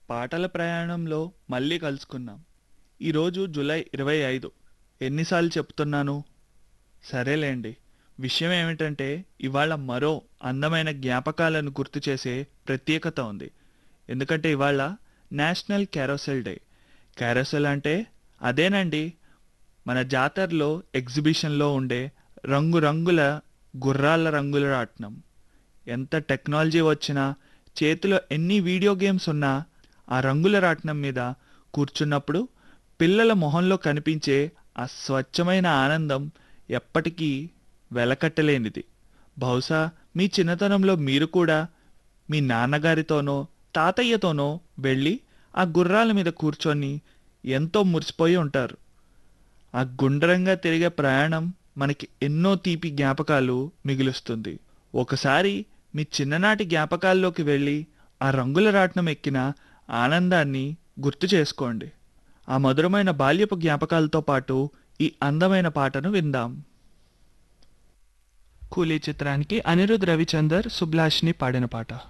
పాటల ప్రయాణంలో మళ్ళీ కలుసుకున్నాం ఈరోజు జూలై ఇరవై ఐదు ఎన్నిసార్లు చెప్తున్నాను సరేలేండి విషయం ఏమిటంటే ఇవాళ మరో అందమైన జ్ఞాపకాలను గుర్తు చేసే ప్రత్యేకత ఉంది ఎందుకంటే ఇవాళ నేషనల్ క్యారోసెల్ డే క్యారోసెల్ అంటే అదేనండి మన జాతరలో ఎగ్జిబిషన్లో ఉండే రంగురంగుల గుర్రాల రంగుల రాట్నం ఎంత టెక్నాలజీ వచ్చినా చేతిలో ఎన్ని వీడియో గేమ్స్ ఉన్నా ఆ రంగుల రాట్నం మీద కూర్చున్నప్పుడు పిల్లల మొహంలో కనిపించే ఆ స్వచ్ఛమైన ఆనందం ఎప్పటికీ వెలకట్టలేనిది బహుశా మీ చిన్నతనంలో మీరు కూడా మీ నాన్నగారితోనో తాతయ్యతోనో వెళ్ళి ఆ గుర్రాల మీద కూర్చొని ఎంతో మురిసిపోయి ఉంటారు ఆ గుండ్రంగా తిరిగే ప్రయాణం మనకి ఎన్నో తీపి జ్ఞాపకాలు మిగులుస్తుంది ఒకసారి మీ చిన్ననాటి జ్ఞాపకాల్లోకి వెళ్ళి ఆ రంగుల రాట్నం ఎక్కిన ఆనందాన్ని గుర్తు చేసుకోండి ఆ మధురమైన బాల్యపు జ్ఞాపకాలతో పాటు ఈ అందమైన పాటను విందాం కూలీ చిత్రానికి అనిరుద్ రవిచందర్ సుబ్లాష్ని పాడిన పాట